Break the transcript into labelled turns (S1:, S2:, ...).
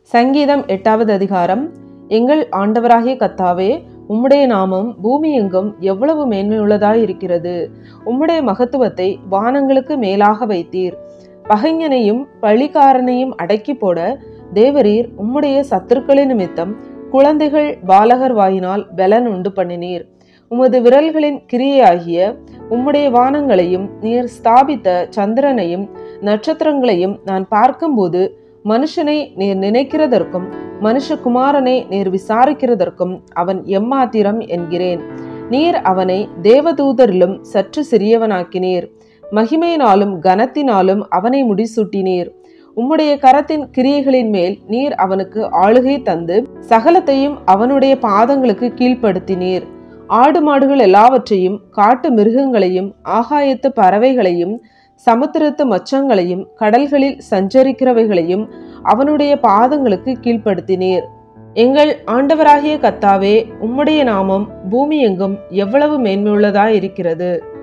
S1: சங்கீதம் எட்டாவது அதிகாரம் எங்கள் ஆண்டவராகிய கத்தாவே உம்முடைய நாமம் பூமி எங்கும் எவ்வளவு மேன்மையுள்ளதாய் இருக்கிறது உம்முடைய மகத்துவத்தை வானங்களுக்கு மேலாக வைத்தீர் பகைஞனையும் பழிகாரனையும் அடக்கி போட தேவரீர் உம்முடைய சத்துருக்களின் நிமித்தம் குழந்தைகள் பாலகர் வாயினால் பலன் உண்டு பண்ணினீர் உமது விரல்களின் கிரியையாகிய உம்முடைய வானங்களையும் நீர் ஸ்தாபித்த சந்திரனையும் நட்சத்திரங்களையும் நான் பார்க்கும்போது மனுஷனை நீர் நினைக்கிறதற்கும் மனுஷகுமாரனை நீர் விசாரிக்கிறதற்கும் அவன் எம்மாத்திரம் என்கிறேன் நீர் அவனை தேவதூதரிலும் சற்று சிறியவனாக்கினீர் மகிமையினாலும் கனத்தினாலும் அவனை முடிசூட்டினீர் உம்முடைய கரத்தின் கிரியைகளின் மேல் நீர் அவனுக்கு ஆளுகை தந்து சகலத்தையும் அவனுடைய பாதங்களுக்கு கீழ்ப்படுத்தினீர் ஆடு மாடுகள் எல்லாவற்றையும் காட்டு மிருகங்களையும் ஆகாயத்து பறவைகளையும் சமுத்திரத்து மச்சங்களையும் கடல்களில் சஞ்சரிக்கிறவைகளையும் அவனுடைய பாதங்களுக்கு கீழ்ப்படுத்தினீர் எங்கள் ஆண்டவராகிய கத்தாவே உம்முடைய நாமம் பூமி எங்கும் எவ்வளவு மேன்மையுள்ளதாய் இருக்கிறது